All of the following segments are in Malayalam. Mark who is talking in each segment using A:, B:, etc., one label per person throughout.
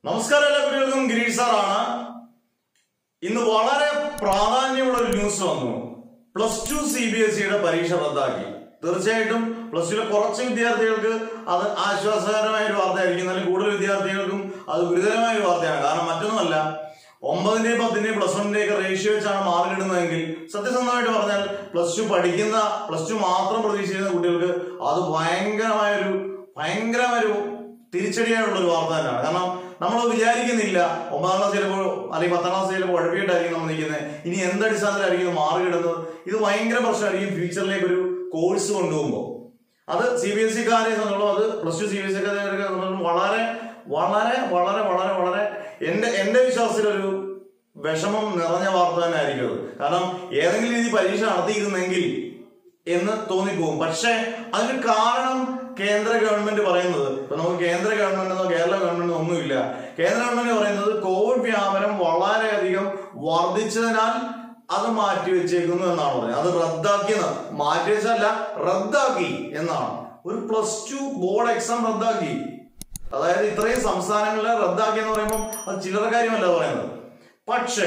A: നമസ്കാരം എല്ലാ കുട്ടികൾക്കും ഗിരീഷ് സാറാണ് ഇന്ന് വളരെ പ്രാധാന്യമുള്ള ഒരു ന്യൂസ് വന്നു plus two C B S സിയുടെ പരീക്ഷ റദ്ദാക്കി തീർച്ചയായിട്ടും പ്ലസ് ടുവിലെ കുറച്ച് വിദ്യാർത്ഥികൾക്ക് അത് ആശ്വാസകരമായ ഒരു വാർത്തയായിരിക്കും എന്നാലും കൂടുതൽ വിദ്യാർത്ഥികൾക്കും അത് ഗുരുതരമായ ഒരു വാർത്തയാണ് കാരണം മറ്റൊന്നുമല്ല ഒമ്പതിന്റെയും പത്തിന്റെയും പ്ലസ് വണ്ണിന്റെയും ഒക്കെ റേഷ്യോ വെച്ചാണ് മാർക്ക് ഇടുന്നതെങ്കിൽ സത്യസന്ധമായിട്ട് പറഞ്ഞാൽ പ്ലസ് ടു പഠിക്കുന്ന പ്ലസ് ടു മാത്രം പ്രതീക്ഷിക്കുന്ന കുട്ടികൾക്ക് അത് ഭയങ്കരമായ ഒരു ഭയങ്കരമായ ഒരു തിരിച്ചടിയായിട്ടുള്ള ഒരു വാർത്ത തന്നെയാണ് കാരണം നമ്മൾ വിചാരിക്കുന്നില്ല ഒമ്പതാം ക്ലാസ് ചിലപ്പോൾ അല്ലെങ്കിൽ പത്താം ക്ലാസ് ചിലപ്പോൾ ഉഴപ്പിയിട്ടായിരിക്കും നമ്മൾ നിൽക്കുന്നത് ഇനി എന്ത് അടിസ്ഥാനത്തിലായിരിക്കും മാർക്ക് ഇടുന്നത് ഇത് ഭയങ്കര പ്രശ്നമായിരിക്കും ഫ്യൂച്ചറിലേക്ക് ഒരു കോഴ്സ് കൊണ്ടുപോകുമ്പോൾ അത് സി ബി എസ് സിക്കാരെ സംബന്ധിച്ചോളം അത് plus two C B S സിക്കാരെ സംബന്ധിച്ചോളം വളരെ വളരെ വളരെ വളരെ വളരെ എന്റെ എന്റെ വിശ്വാസത്തിൽ ഒരു വിഷമം നിറഞ്ഞ വാർത്ത തന്നെ ആയിരിക്കും അത് കാരണം ഏതെങ്കിലും രീതി പരീക്ഷ നടത്തിയിരുന്നെങ്കിൽ എന്ന് തോന്നിപ്പോകും പക്ഷേ അതിന് കാരണം കേന്ദ്ര ഗവൺമെന്റ് പറയുന്നത് ഇപ്പൊ നമുക്ക് കേന്ദ്ര ഗവൺമെന്റെന്നോ കേരള ഗവൺമെന്റോ ഒന്നുമില്ല കേന്ദ്ര ഗവൺമെന്റ് പറയുന്നത് കോവിഡ് വ്യാപനം വളരെയധികം വർദ്ധിച്ചതിനാൽ അത് മാറ്റി വെച്ചേക്കുന്നു എന്നാണ് പറയുന്നത് അത് റദ്ദാക്കിയെന്ന് മാറ്റി വെച്ചല്ല റദ്ദാക്കി എന്നാണ് ഒരു പ്ലസ് ടു ബോർഡ് എക്സാം റദ്ദാക്കി അതായത് ഇത്രയും സംസ്ഥാനങ്ങളെ റദ്ദാക്കി എന്ന് പറയുമ്പോൾ അത് ചില്ലറ കാര്യമല്ല പറയുന്നത് പക്ഷേ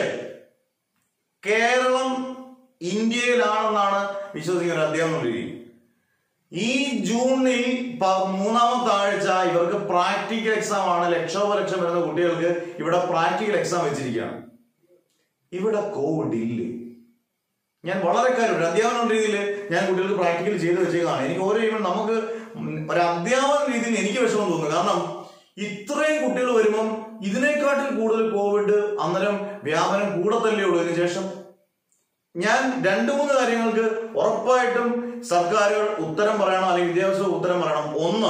A: കേരളം ഇന്ത്യയിലാണെന്നാണ് വിശ്വസിക്കുന്ന അദ്ദേഹം കൊണ്ടിരിക്കുന്നത് ഈ ജൂണിൽ പ- മൂന്നാമത്തെ ആഴ്ച ഇവർക്ക് പ്രാക്ടിക്കൽ എക്സാം ആണ് ലക്ഷോപലക്ഷം വരുന്ന കുട്ടികൾക്ക് ഇവിടെ പ്രാക്ടിക്കൽ എക്സാം വെച്ചിരിക്കുകയാണ് ഇവിടെ കോവിഡ് ഇല്ലേ ഞാൻ വളരെ കാര്യം ഒരു അധ്യാപന രീതിയിൽ ഞാൻ കുട്ടികൾക്ക് പ്രാക്ടിക്കൽ ചെയ്ത് വെച്ചേക്കാണ് എനിക്ക് ഓരോ ഇവൻ നമുക്ക് ഒരു അധ്യാപന രീതിയിൽ എനിക്ക് വിഷമം തോന്നുന്നു കാരണം ഇത്രയും കുട്ടികൾ വരുമ്പം ഇതിനെക്കാട്ടിൽ കൂടുതൽ കോവിഡ് അന്നേരം വ്യാപനം കൂടത്തല്ലേ ഉള്ളൂ ഇതിന് ശേഷം ഞാൻ രണ്ടു മൂന്ന് കാര്യങ്ങൾക്ക് ഉറപ്പായിട്ടും സർക്കാരുകൾ ഉത്തരം പറയണം അല്ലെങ്കിൽ വിദ്യാഭ്യാസ ഉത്തരം പറയണം ഒന്ന്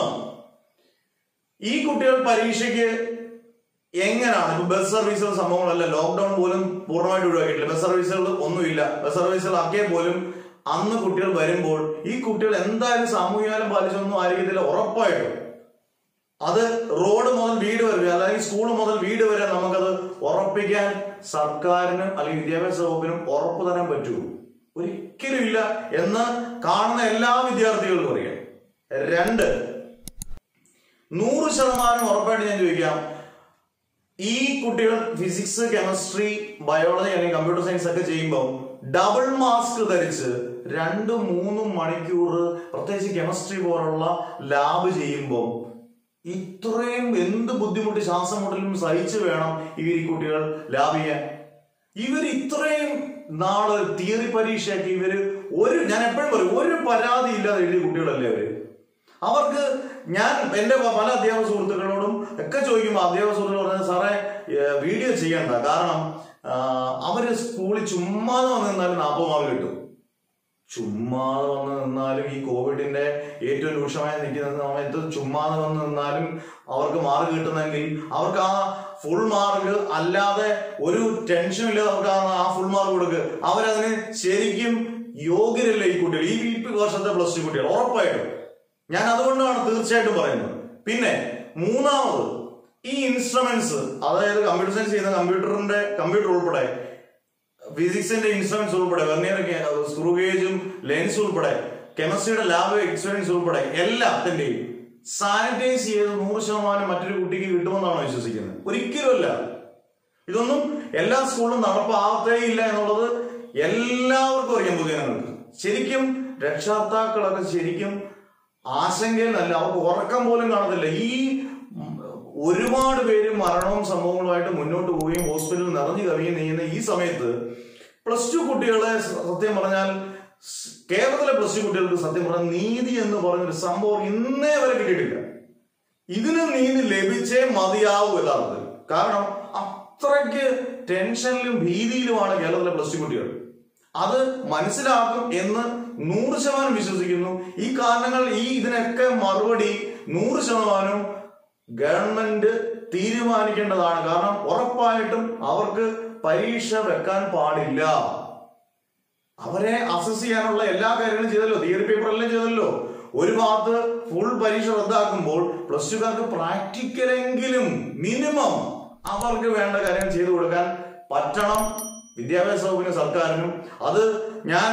A: ഈ കുട്ടികൾ പരീക്ഷയ്ക്ക് എങ്ങനെയാണ് ഇപ്പൊ ബസ് സർവീസുകൾ സംഭവങ്ങളല്ല ലോക്ക്ഡൌൺ പോലും പൂർണ്ണമായിട്ട് ഒഴിവാക്കിയിട്ടില്ല ബസ് സർവീസുകൾ ഒന്നുമില്ല ബസ് സർവീസുകൾ ആക്കിയാൽ പോലും അന്ന് കുട്ടികൾ വരുമ്പോൾ ഈ കുട്ടികൾ എന്തായാലും സാമൂഹികകാലം പാലിച്ചൊന്നും ആയിരിക്കത്തില്ല ഉറപ്പായിട്ടും അത് റോഡ് മുതൽ വീട് വരെ അല്ലെങ്കിൽ സ്കൂൾ മുതൽ വീട് വരെ നമുക്കത് ഉറപ്പിക്കാൻ സർക്കാരിനും അല്ലെങ്കിൽ വിദ്യാഭ്യാസ വകുപ്പിനും ഉറപ്പ് തരാൻ പറ്റൂ ഒരിക്കലും ഇല്ല എന്ന് കാണുന്ന എല്ലാ വിദ്യാർത്ഥികൾക്കും അറിയാം രണ്ട് നൂറ് ശതമാനം ഉറപ്പായിട്ട് ഞാൻ ചോദിക്കാം ഈ കുട്ടികൾ ഫിസിക്സ് കെമിസ്ട്രി ബയോളജി അല്ലെങ്കിൽ കമ്പ്യൂട്ടർ സയൻസ് ഒക്കെ ചെയ്യുമ്പോൾ ഡബിൾ മാസ്ക് ധരിച്ച് രണ്ട് മൂന്നും മണിക്കൂർ പ്രത്യേകിച്ച് കെമിസ്ട്രി പോലുള്ള ലാബ് ചെയ്യുമ്പോൾ ഇത്രയും എന്ത് ബുദ്ധിമുട്ട് ശ്വാസം മുട്ടലും സഹിച്ച് വേണം ഇവർ ഈ കുട്ടികൾ ലാബ് ചെയ്യാൻ ഇവർ ഇത്രയും നാള് തിയറി പരീക്ഷയൊക്കെ ഇവര് ഒരു ഞാൻ എപ്പോഴും പറയും ഒരു പരാതി ഇല്ലാതെ എഴുതിയ കുട്ടികളല്ലേ അവര് അവർക്ക് ഞാൻ എന്റെ പ- പല അധ്യാപക സുഹൃത്തുക്കളോടും ഒക്കെ ചോദിക്കുമ്പോൾ അധ്യാപക സുഹൃത്തുക്കൾ പറഞ്ഞത് സാറേ ഏഹ് വീഡിയോ ചെയ്യണ്ട കാരണം ആഹ് അവര് സ്കൂളിൽ ചുമ്മാതെ വന്ന് നിന്നാലും നാൽപ്പത് മാർക്ക് കിട്ടും ചുമ്മാതെ വന്ന് നിന്നാലും ഈ കോവിഡിന്റെ ഏറ്റവും രൂക്ഷമായി നിൽക്കുന്ന സമയത്ത് ചുമ്മാതെ വന്ന് നിന്നാലും അവർക്ക് മാർക്ക് കിട്ടുന്നെങ്കിൽ അവർക്ക് ആ ഫുൾ മാർക്ക് അല്ലാതെ ഒരു ടെൻഷനും ഇല്ലാതെ അവർക്ക് ആ- ആ ഫുൾ മാർക്ക് കൊടുക്കുക അവരതിന് ശരിക്കും യോഗ്യരല്ല ഈ കുട്ടികൾ ഈ ഈ വർഷത്തെ പ്ലസ് ടു കുട്ടികൾ ഉറപ്പായിട്ടും ഞാൻ അതുകൊണ്ടാണ് തീർച്ചയായിട്ടും പറയുന്നത് പിന്നെ മൂന്നാമത് ഈ ഇൻസ്ട്രുമെന്റ്സ് അതായത് കമ്പ്യൂട്ടർ സയൻസ് ചെയ്യുന്ന കമ്പ്യൂട്ടറിന്റെ കമ്പ്യൂട്ടർ ഉൾപ്പെടെ ഫിസിക്സിന്റെ ഇൻസ്ട്രുമെന്റ്സ് ഉൾപ്പെടെ വെർണിയർ സ്ക്രൂ ഗേജും ലെൻസ് ഉൾപ്പെടെ കെമിസ്ട്രിയുടെ ലാബ് എക്സ്പീരിയൻസ് ഉൾപ്പെടെ എല്ലാത്തിന്റെയും സാനിറ്റൈസ് ചെയ്ത് നൂറ് ശതമാനം മറ്റൊരു കുട്ടിക്ക് കിട്ടുമെന്നാണ് വിശ്വസിക്കുന്നത് ഒരിക്കലുമല്ല ഇതൊന്നും എല്ലാ സ്കൂളിലും നടപ്പാകത്തേ ഇല്ല എന്നുള്ളത് എല്ലാവർക്കും അറിയാം പൊതുജനങ്ങൾക്ക് ശരിക്കും രക്ഷാകർത്താക്കളൊക്കെ ശരിക്കും ആശങ്കയിലല്ല അവർക്ക് ഉറക്കം പോലും കാണത്തില്ല ഈ ഉം, ഒരുപാട് പേര് മരണവും സംഭവങ്ങളുമായിട്ട് മുന്നോട്ട് പോവുകയും ഹോസ്പിറ്റലിൽ നിറഞ്ഞു കവിയുകയും ചെയ്യുന്ന ഈ സമയത്ത് പ്ലസ് ടു കുട്ടികളെ സ- സത്യം പറഞ്ഞാൽ സ് കേരളത്തിലെ പ്ലസ് ടു കുട്ടികൾക്ക് സത്യം പറഞ്ഞാൽ നീതി എന്ന് പറഞ്ഞൊരു സംഭവം ഇന്നേ വരെ കിട്ടിയിട്ടില്ല ഇതിന് നീതി ലഭിച്ചേ മതിയാവൂ യഥാർത്ഥത്തിൽ കാരണം അത്രയ്ക്ക് ടെൻഷനിലും ഭീതിയിലുമാണ് കേരളത്തിലെ പ്ലസ് ടു കുട്ടികൾ അത് മനസ്സിലാക്കും എന്ന് നൂറ് ശതമാനം വിശ്വസിക്കുന്നു ഈ കാരണങ്ങൾ ഈ ഇതിനൊക്കെ മറുപടി നൂറ് ശതമാനം ഗവൺമെന്റ് തീരുമാനിക്കേണ്ടതാണ് കാരണം ഉറപ്പായിട്ടും അവർക്ക് പരീക്ഷ വെക്കാൻ പാടില്ല അവരെ അസസ് ചെയ്യാനുള്ള എല്ലാ കാര്യങ്ങളും ചെയ്തല്ലോ തിയറി പേപ്പർ എല്ലാം ചെയ്തല്ലോ ഒരു ഭാഗത്ത് ഫുൾ പരീക്ഷ റദ്ദാക്കുമ്പോൾ പ്ലസ് ടുക്കാർക്ക് പ്രാക്ടിക്കലെങ്കിലും മിനിമം അവർക്ക് വേണ്ട കാര്യം ചെയ്തു കൊടുക്കാൻ പറ്റണം വിദ്യാഭ്യാസ വകുപ്പിനും സർക്കാരിനും അത് ഞാൻ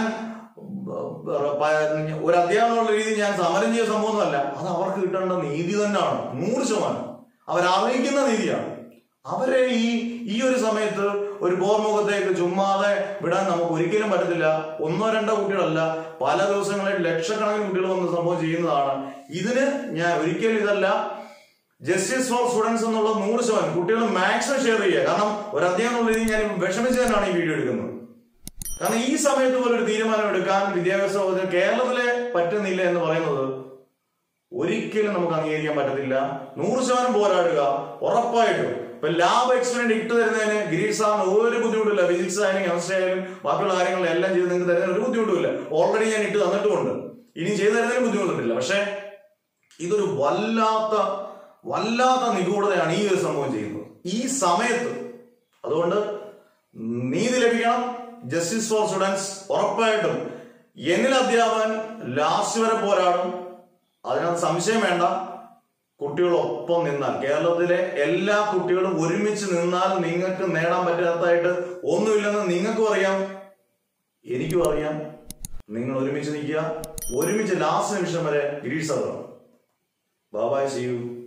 A: പ- ഒരു അധ്യാപകനുള്ള രീതി ഞാൻ സമരം ചെയ്ത സംഭവമൊന്നുമല്ല അത് അവർക്ക് കിട്ടേണ്ട നീതി തന്നെയാണ് നൂറ് ശതമാനം അവരറിയിക്കുന്ന നീതിയാണ് അവരെ ഈ ഈ ഒരു സമയത്ത് ഒരു പോർമുഖത്തേക്ക് ചുമ്മാതെ വിടാൻ നമുക്ക് ഒരിക്കലും പറ്റത്തില്ല ഒന്നോ രണ്ടോ കുട്ടികളല്ല പല ദിവസങ്ങളിൽ ലക്ഷക്കണക്കിന് കുട്ടികൾ വന്ന് സംഭവം ചെയ്യുന്നതാണ് ഇതിന് ഞാൻ ഒരിക്കലും ഇതല്ല ജസ്റ്റിസ് ഫോർ സ്റ്റുഡൻസ് എന്നുള്ള നൂറ് ശതമാനം കുട്ടികൾ മാക്സിമം ഷെയർ ചെയ്യുക കാരണം ഒരു അധ്യായം എന്നുള്ള രീതിയിൽ ഞാൻ വിഷമിച്ച് തന്നെയാണ് ഈ വീഡിയോ എടുക്കുന്നത് കാരണം ഈ സമയത്ത് പോലും ഒരു തീരുമാനം എടുക്കാൻ വിദ്യാഭ്യാസ വകുപ്പിന് കേരളത്തിലെ പറ്റുന്നില്ല എന്ന് പറയുന്നത് ഒരിക്കലും നമുക്ക് അംഗീകരിക്കാൻ പറ്റത്തില്ല നൂറ് ശതമാനം പോരാടുക ഉറപ്പായിട്ടും ഇപ്പൊ ലാബ് എക്സ്പെരിമെന്റ് ഇട്ട് തരുന്നതിന് ഗിരീഷ് സാറിന് ഒരു ബുദ്ധിമുട്ടില്ല ഫിസിക്സ് ആയാലും കെമിസ്ട്രി ആയാലും ബാക്കിയുള്ള കാര്യങ്ങളും എല്ലാം ചെയ്ത് നിങ്ങൾക്ക് തരുന്നതിന് ഒരു ബുദ്ധിമുട്ടുമില്ല ഓൾറെഡി ഞാൻ ഇട്ട് തന്നിട്ടുമുണ്ട് ഇനി ചെയ്തു തരുന്നതിന് ബുദ്ധിമുട്ടില്ല പക്ഷെ ഇതൊരു വല്ലാത്ത വല്ലാത്ത നിഗൂഢതയാണ് ഈ ഒരു സംഭവം ചെയ്യുന്നത് ഈ സമയത്ത് അതുകൊണ്ട് നീതി ലഭിക്കണം ജസ്റ്റിസ് ഫോർ സ്റ്റുഡൻസ് ഉറപ്പായിട്ടും എന്നിൽ അധ്യാപകൻ ലാസ്റ്റ് വരെ പോരാടും അതിനകത്ത് സംശയം വേണ്ട കുട്ടികളൊപ്പം നിന്നാൽ കേരളത്തിലെ എല്ലാ കുട്ടികളും ഒരുമിച്ച് നിന്നാൽ നിങ്ങൾക്ക് നേടാൻ പറ്റാത്തതായിട്ട് ഒന്നുമില്ലെന്ന് നിങ്ങൾക്കും അറിയാം എനിക്കും അറിയാം നിങ്ങൾ ഒരുമിച്ച് നിൽക്കുക ഒരുമിച്ച് ലാസ്റ്റ് നിമിഷം വരെ ഗിരീഷ് സാർ ബാബായ് ചെയ്യൂ